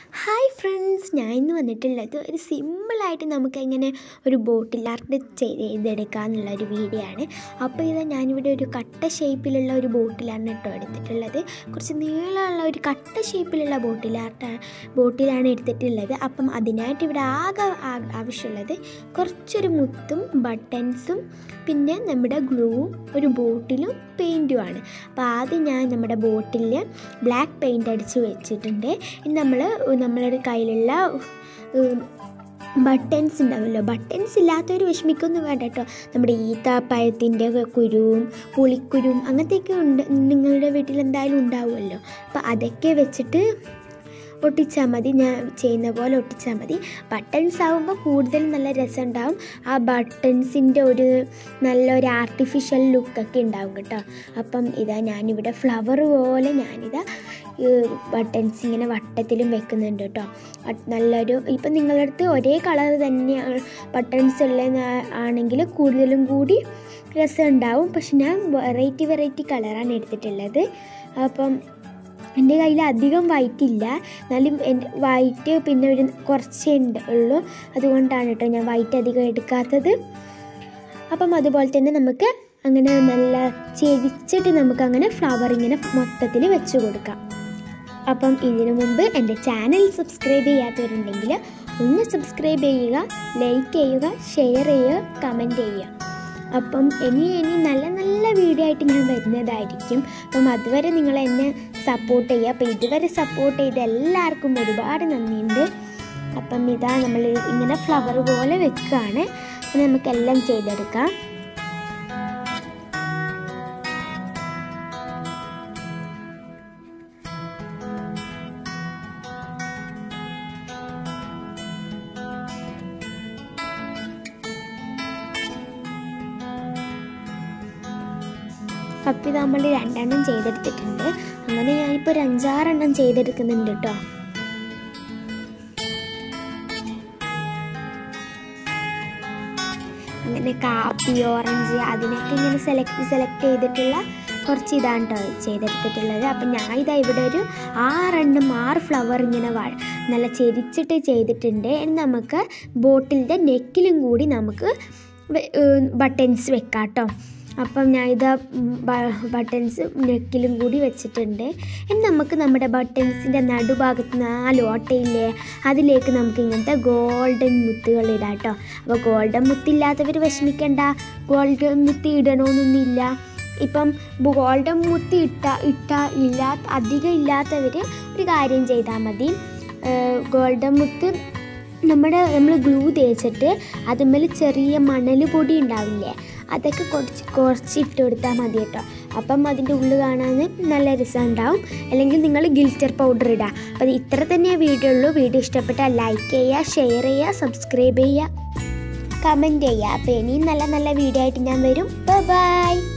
hi friends ഞാൻ ഇന്ന് വന്നിട്ടുള്ളത് ഒരു സിമ്പിളായിട്ട് നമുക്ക് എങ്ങനെ ഒരു ബോട്ടിൽ ആർട്ട് ചെയ്തെടുക്കുക ഒരു വീഡിയോ ആണ് അപ്പോൾ ഇത് ഞാനിവിടെ ഒരു കട്ട ഷേപ്പിലുള്ള ഒരു ബോട്ടിലാണ് കേട്ടോ എടുത്തിട്ടുള്ളത് കുറച്ച് നീളമുള്ള ഒരു കട്ട ഷേപ്പിലുള്ള ബോട്ടിൽ ആർട്ട് ബോട്ടിലാണ് എടുത്തിട്ടുള്ളത് അപ്പം അതിനായിട്ട് ഇവിടെ ആകെ ആ- ആവശ്യമുള്ളത് കുറച്ചൊരു മുത്തും ബട്ടൺസും പിന്നെ നമ്മുടെ ഗ്ലൂവും ഒരു ബോട്ടിലും പെയിൻറ്റുമാണ് അപ്പോൾ ആദ്യം ഞാൻ നമ്മുടെ ബോട്ടിൽ ബ്ലാക്ക് പെയിൻ്റ് അടിച്ച് വെച്ചിട്ടുണ്ട് ഇനി നമ്മൾ നമ്മളുടെ കയ്യിലുള്ള ബട്ടൺസ് ഉണ്ടാവുമല്ലോ ബട്ടൺസ് ഇല്ലാത്തവർ വിഷമിക്കൊന്നും വേണ്ട കേട്ടോ നമ്മുടെ ഈത്താപ്പഴത്തിൻ്റെ കുരുവും പുളിക്കുരുവും അങ്ങനത്തെയൊക്കെ ഉണ്ട് നിങ്ങളുടെ വീട്ടിൽ എന്തായാലും ഉണ്ടാവുമല്ലോ അപ്പോൾ അതൊക്കെ വെച്ചിട്ട് ഒട്ടിച്ചാൽ മതി ഞാൻ ചെയ്യുന്ന പോലെ ഒട്ടിച്ചാൽ മതി ബട്ടൺസ് ആകുമ്പോൾ കൂടുതൽ നല്ല രസം ഉണ്ടാവും ആ ബട്ടൺസിൻ്റെ ഒരു നല്ലൊരു ആർട്ടിഫിഷ്യൽ ലുക്കൊക്കെ ഉണ്ടാവും കേട്ടോ അപ്പം ഇതാ ഞാനിവിടെ ഫ്ലവർ പോലെ ഞാനിതാ ബട്ടൺസ് ഇങ്ങനെ വട്ടത്തിലും വെക്കുന്നുണ്ട് കേട്ടോ അത് നല്ലൊരു ഇപ്പം നിങ്ങളുടെ അടുത്ത് ഒരേ കളർ തന്നെ ബട്ടൺസ് ഉള്ള ആണെങ്കിൽ കൂടുതലും കൂടി രസം ഉണ്ടാവും പക്ഷെ ഞാൻ വെറൈറ്റി വെറൈറ്റി കളറാണ് എടുത്തിട്ടുള്ളത് അപ്പം എൻ്റെ കയ്യിൽ അധികം വൈറ്റ് ഇല്ല എന്നാലും എൻ്റെ വൈറ്റ് പിന്നെ ഒരു കുറച്ചേ ഉണ്ട് ഉള്ളൂ അതുകൊണ്ടാണ് കേട്ടോ ഞാൻ വൈറ്റ് അധികം എടുക്കാത്തത് അപ്പം അതുപോലെ തന്നെ നമുക്ക് അങ്ങനെ നല്ല ചെരിച്ചിട്ട് നമുക്ക് അങ്ങനെ ഫ്ലവർ ഇങ്ങനെ മൊത്തത്തിൽ വെച്ച് കൊടുക്കാം അപ്പം ഇതിനു മുമ്പ് എൻ്റെ ചാനൽ സബ്സ്ക്രൈബ് ചെയ്യാത്തവരുണ്ടെങ്കിൽ ഒന്ന് സബ്സ്ക്രൈബ് ചെയ്യുക ലൈക്ക് ചെയ്യുക ഷെയർ ചെയ്യുക കമൻറ്റ് ചെയ്യുക അപ്പം ഇനി ഇനി നല്ല നല്ല വീഡിയോ ആയിട്ട് ഞാൻ വരുന്നതായിരിക്കും അപ്പം അതുവരെ നിങ്ങൾ എന്നെ സപ്പോർട്ട് ചെയ്യുക അപ്പം ഇതുവരെ സപ്പോർട്ട് ചെയ്ത എല്ലാവർക്കും ഒരുപാട് നന്ദിയുണ്ട് അപ്പം ഇതാ നമ്മൾ ഇങ്ങനെ ഫ്ലവർ പോലെ വെക്കുകയാണ് അപ്പം നമുക്കെല്ലാം ചെയ്തെടുക്കാം അപ്പം ഇത് നമ്മൾ രണ്ടെണ്ണം ചെയ്തെടുത്തിട്ടുണ്ട് അങ്ങനെ ഞാനിപ്പോൾ ഒരു അഞ്ചാറെണ്ണം ചെയ്തെടുക്കുന്നുണ്ട് കേട്ടോ അങ്ങനെ കാപ്പി ഓറഞ്ച് അതിനൊക്കെ ഇങ്ങനെ സെലക്ട് സെലക്ട് ചെയ്തിട്ടുള്ള കുറച്ച് ഇതാണ് കേട്ടോ ചെയ്തെടുത്തിട്ടുള്ളത് അപ്പം ഞാൻ ഇതാ ഇവിടെ ഒരു ആറെണ്ണം ആറ് ഫ്ലവർ ഇങ്ങനെ വ നല്ല ചെരിച്ചിട്ട് ചെയ്തിട്ടുണ്ട് ഇനി നമുക്ക് ബോട്ടിലിൻ്റെ നെക്കിലും കൂടി നമുക്ക് ബട്ടൺസ് വെക്കാം കേട്ടോ അപ്പം ഞാൻ ഇതാ ബട്ടൺസ് നെക്കിലും കൂടി വെച്ചിട്ടുണ്ട് ഇനി നമുക്ക് നമ്മുടെ ബട്ടൺസിൻ്റെ നടുഭാഗത്ത് നാല് ഓട്ടയില്ലേ അതിലേക്ക് നമുക്ക് ഇങ്ങനത്തെ ഗോൾഡൻ മുത്തുകൾ ഇടാം കേട്ടോ അപ്പോൾ ഗോൾഡൻ മുത്തില്ലാത്തവർ വിഷമിക്കണ്ട ഗോൾഡൻ മുത്ത് ഇടണമെന്നൊന്നുമില്ല ഇപ്പം ഗോൾഡൻ മുത്ത് ഇട്ട ഇട്ട ഇല്ലാത്ത അധികം ഇല്ലാത്തവർ ഒരു കാര്യം ചെയ്താൽ മതി ഗോൾഡൻ മുത്ത് നമ്മുടെ നമ്മൾ ഗ്ലൂ തേച്ചിട്ട് അതുമ്മേൽ ചെറിയ മണൽ പൊടി ഉണ്ടാവില്ലേ അതൊക്കെ കുറച്ച് കുറച്ച് ഇട്ട് കൊടുത്താൽ മതി കേട്ടോ അപ്പം അതിൻ്റെ ഉള്ളിൽ കാണാൻ നല്ല രസം ഉണ്ടാവും അല്ലെങ്കിൽ നിങ്ങൾ ഗിൽറ്റർ പൗഡർ ഇടുക അപ്പം ഇത്ര തന്നെ വീഡിയോ ഉള്ളൂ വീഡിയോ ഇഷ്ടപ്പെട്ടാൽ ലൈക്ക് ചെയ്യുക ഷെയർ ചെയ്യുക സബ്സ്ക്രൈബ് ചെയ്യുക കമൻറ്റ് ചെയ്യുക അപ്പോൾ ഇനിയും നല്ല നല്ല വീഡിയോ ആയിട്ട് ഞാൻ വരും ബൈ